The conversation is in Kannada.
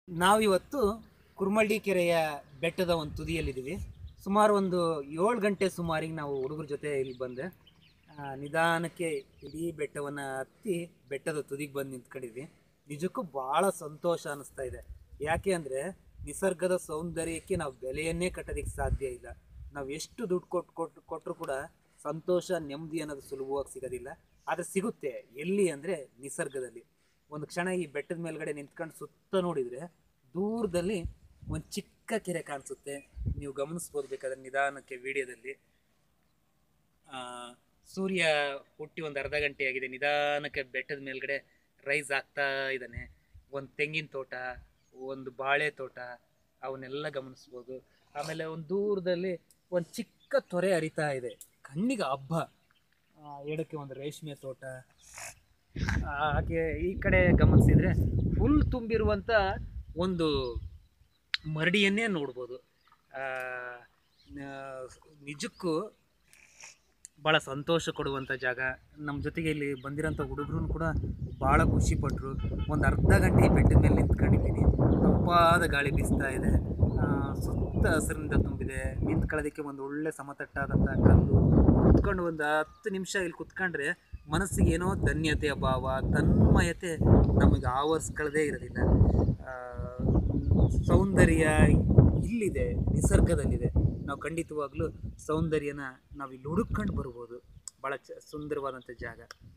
ನಾವಿವತ್ತು ಕುರ್ಮಳ್ಳಿ ಕೆರೆಯ ಬೆಟ್ಟದ ಒಂದು ತುದಿಯಲ್ಲಿದ್ದೀವಿ ಸುಮಾರು ಒಂದು ಏಳು ಗಂಟೆ ಸುಮಾರಿಗೆ ನಾವು ಹುಡುಗರ ಜೊತೆ ಇಲ್ಲಿ ಬಂದೆ ಆ, ನಿಧಾನಕ್ಕೆ ಇಡೀ ಬೆಟ್ಟವನ್ನು ಹತ್ತಿ ಬೆಟ್ಟದ ತುದಿಗೆ ಬಂದು ನಿಂತ್ಕೊಂಡಿದ್ವಿ ನಿಜಕ್ಕೂ ಭಾಳ ಸಂತೋಷ ಅನ್ನಿಸ್ತಾ ಇದೆ ಯಾಕೆ ಅಂದರೆ ನಿಸರ್ಗದ ಸೌಂದರ್ಯಕ್ಕೆ ನಾವು ಬೆಲೆಯನ್ನೇ ಕಟ್ಟೋದಕ್ಕೆ ಸಾಧ್ಯ ಇಲ್ಲ ನಾವು ಎಷ್ಟು ದುಡ್ಡು ಕೊಟ್ಟು ಕೊಟ್ಟು ಕೊಟ್ಟರು ಕೂಡ ಸಂತೋಷ ನೆಮ್ಮದಿ ಅನ್ನೋದು ಸುಲಭವಾಗಿ ಸಿಗೋದಿಲ್ಲ ಆದರೆ ಸಿಗುತ್ತೆ ಎಲ್ಲಿ ಅಂದರೆ ನಿಸರ್ಗದಲ್ಲಿ ಒಂದು ಕ್ಷಣ ಈ ಬೆಟ್ಟದ ಮೇಲ್ಗಡೆ ನಿಂತ್ಕೊಂಡು ಸುತ್ತ ನೋಡಿದರೆ ದೂರದಲ್ಲಿ ಒಂದು ಚಿಕ್ಕ ಕೆರೆ ಕಾಣಿಸುತ್ತೆ ನೀವು ಗಮನಿಸ್ಬೋದು ಬೇಕಾದ್ರೆ ನಿಧಾನಕ್ಕೆ ವಿಡಿಯೋದಲ್ಲಿ ಆ, ಸೂರ್ಯ ಹುಟ್ಟಿ ಒಂದು ಅರ್ಧ ಗಂಟೆ ಆಗಿದೆ ನಿಧಾನಕ್ಕೆ ಬೆಟ್ಟದ ಮೇಲ್ಗಡೆ ರೈಸ್ ಆಗ್ತಾ ಇದ್ದಾನೆ ಒಂದು ತೆಂಗಿನ ತೋಟ ಒಂದು ಬಾಳೆ ತೋಟ ಅವನ್ನೆಲ್ಲ ಗಮನಿಸ್ಬೋದು ಆಮೇಲೆ ಒಂದು ದೂರದಲ್ಲಿ ಒಂದು ಚಿಕ್ಕ ತೊರೆ ಹರಿತಾ ಇದೆ ಕಣ್ಣಿಗೆ ಹಬ್ಬ ಆ, ಎಡಕ್ಕೆ ಒಂದು ರೇಷ್ಮೆ ತೋಟ ಹಾಗೆ ಈ ಕಡೆ ಗಮನಿಸಿದರೆ ಫುಲ್ ತುಂಬಿರುವಂಥ ಒಂದು ಮರಡಿಯನ್ನೇ ನೋಡ್ಬೋದು ಆ, ನ- ನಿಜಕ್ಕೂ ಭಾಳ ಸಂತೋಷ ಕೊಡುವಂಥ ಜಾಗ ನಮ್ಮ ಜೊತೆಗೆ ಇಲ್ಲಿ ಬಂದಿರೋಂಥ ಹುಡುಗರು ಕೂಡ ಭಾಳ ಖುಷಿಪಟ್ಟರು ಒಂದು ಅರ್ಧ ಗಂಟೆ ಈ ಬೆಟ್ಟದ ಮೇಲೆ ನಿಂತ್ಕೊಂಡಿದ್ದೀನಿ ತಂಪಾದ ಗಾಳಿ ಬೀಸ್ತಾ ಇದೆ ಆ, ಸುತ್ತ ಹಸಿರಿನಿಂದ ತುಂಬಿದೆ ನಿಂತ್ಕೊಳ್ಳೋದಕ್ಕೆ ಒಂದು ಒಳ್ಳೆ ಸಮತಟ್ಟಾದಂಥ ಕಲ್ಲು ಕುತ್ಕೊಂಡು ಒಂದು ಹತ್ತು ನಿಮಿಷ ಇಲ್ಲಿ ಕುತ್ಕೊಂಡ್ರೆ ಮನಸ್ಸಿಗೆ ಏನೋ ಧನ್ಯತೆಯ ಭಾವ ತನ್ಮಯತೆ ನಮಗೆ ಆವರಿಸ್ಕೊಳ್ಳದೇ ಇರೋದಿಲ್ಲ ಆ, ಸೌಂದರ್ಯ ಇಲ್ಲಿದೆ ನಿಸರ್ಗದಲ್ಲಿದೆ ನಾವು ಖಂಡಿತವಾಗ್ಲೂ ಸೌಂದರ್ಯನ ನಾವು ಇಲ್ಲಿ ಹುಡುಕೊಂಡು ಬರ್ಬೋದು ಭಾಳ ಚ ಸುಂದರವಾದಂಥ ಜಾಗ